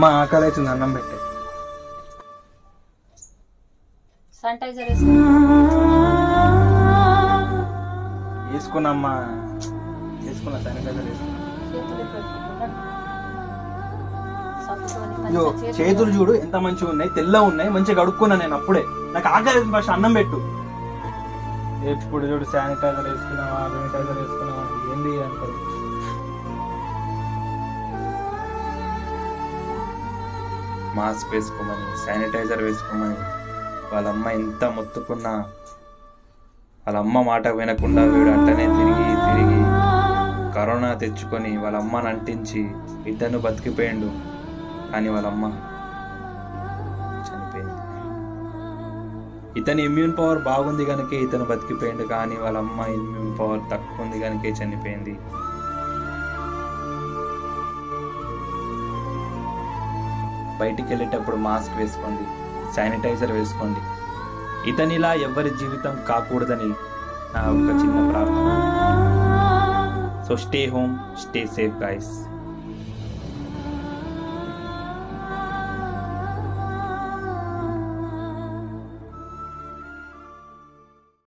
అమ్మ ఆకలి అవుతుంది అన్నం పెట్టే శానిటైజర్ వేసుకో వేసుకున్నమ్మా వేసుకున్నా శానిటైజర్ వేసుకున్నా చేతులు ఇక్కడ పెట్టుకున్నాడు. సర్దుకొని ఇదిగో మంచిగా చేతులు చూడు ఎంత మంచిగా ఉన్నాయి తెల్ల ఉన్నాయి మంచిగా కడుక్కున్నా నేను అప్పుడే నాకు ఆకలి ఫస్ట్ అన్నం పెట్టు ఎప్పుడు చూడు శానిటైజర్ వేసుకున్నావా శానిటైజర్ వేసుకున్నావా ఏంది అంటారు మాస్క్ వేసుకోమని శానిటైజర్ వేసుకోమని వాళ్ళ అమ్మ ఎంత మొత్తుకున్నా వాళ్ళ అమ్మ మాట వినకుండా వీడు అట్టనే తిరిగి తిరిగి కరోనా తెచ్చుకొని వాళ్ళ అమ్మని అంటించి ఇద్దరు బతికిపోయిండు కానీ వాళ్ళ అమ్మ చనిపోయింది ఇతని ఇమ్యూన్ పవర్ బాగుంది కనుక ఇతను బతికిపోయిండు కానీ వాళ్ళ అమ్మ ఇమ్యూన్ పవర్ తక్కువ ఉంది కనుకే చనిపోయింది బయటికి వెళ్ళేటప్పుడు మాస్క్ వేసుకోండి శానిటైజర్ వేసుకోండి ఇతనిలా ఎవరి జీవితం కాకూడదని నా ఒక చిన్న ప్రార్థన so stay home stay safe guys